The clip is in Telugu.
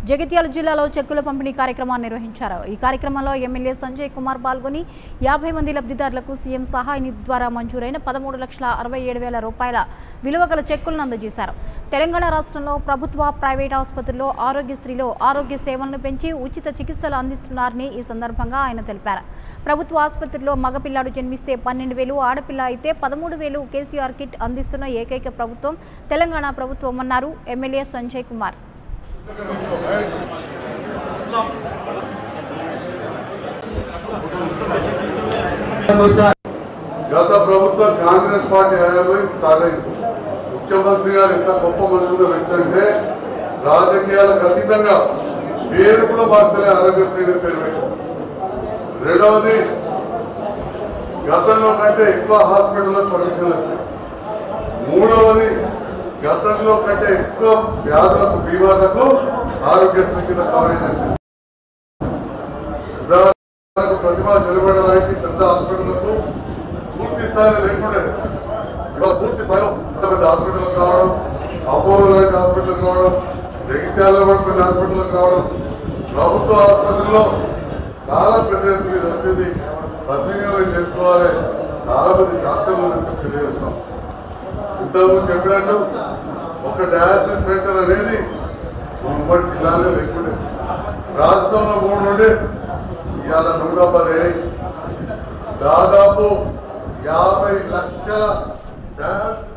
జగిత్యాల జిల్లాలో చెక్కుల పంపిణీ కార్యక్రమాన్ని నిర్వహించారు ఈ కార్యక్రమంలో ఎమ్మెల్యే సంజయ్ కుమార్ పాల్గొని యాభై మంది లబ్ధిదారులకు సీఎం సహాయ నిధి ద్వారా మంజూరైన పదమూడు లక్షల అరవై ఏడు వేల రూపాయల విలువ గల చెక్కులను అందజేశారు తెలంగాణ రాష్ట్రంలో ప్రభుత్వ ప్రైవేట్ ఆసుపత్రుల్లో ఆరోగ్యశ్రీలో ఆరోగ్య సేవలను పెంచి ఉచిత చికిత్సలు అందిస్తున్నారని ఈ సందర్భంగా ఆయన తెలిపారు ప్రభుత్వ ఆసుపత్రిలో మగపిల్లాడు జన్మిస్తే పన్నెండు వేలు ఆడపిల్ల అయితే పదమూడు వేలు కేసీఆర్ కిట్ అందిస్తున్న ఏకైక ప్రభుత్వం తెలంగాణ ప్రభుత్వం అన్నారు ఎమ్మెల్యే సంజయ్ కుమార్ గత ప్రభుత్వం కాంగ్రెస్ పార్టీ హయాంలో ఇది స్టార్ట్ అయింది ముఖ్యమంత్రి గారు ఎంత గొప్ప మనసులో వ్యక్తంటే రాజకీయాలకు అతీతంగా పేరు కూడా మార్చలే ఆరోగ్యశ్రీ అని పేరు పెట్టారు రెండవది గతంలో కంటే ఎక్కువ హాస్పిటల్లో పర్మిషన్లు వచ్చాయి మూడవది గతంలో కంటే ఎక్కువ వ్యాధులకు బీమాలకు ఆరోగ్యశ్రీ కింద కవరేజ్ వచ్చింది ఉదాహరణకు ప్రతిభా చెలబడడానికి పెద్ద హాస్పిటళ్లకు పూర్తి స్థాయిలో లేకుండా ఇవాళ పూర్తి స్థాయిలో పెద్ద పెద్ద హాస్పిటల్కి రావడం అపోలో లాంటి హాస్పిటల్కి రావడం జగిత్యాలలో కూడా కొన్ని హాస్పిటల్కి రావడం ప్రభుత్వ ఆసుపత్రుల్లో చాలా పెద్ద ఎత్తున ఇది వచ్చింది సద్వినియోగం చేసుకోవాలి చాలా మంది డాక్టర్లు నుంచి తెలియజేస్తాం ఇంతకు చెప్పినట్టు ఒక డయాలసిస్ సెంటర్ అనేది ఉమ్మడి జిల్లాలో లేకుండే రాష్ట్రంలో మూడు నుండి ఇవాళ నూట పది దాదాపు యాభై లక్షల డయాలసిస్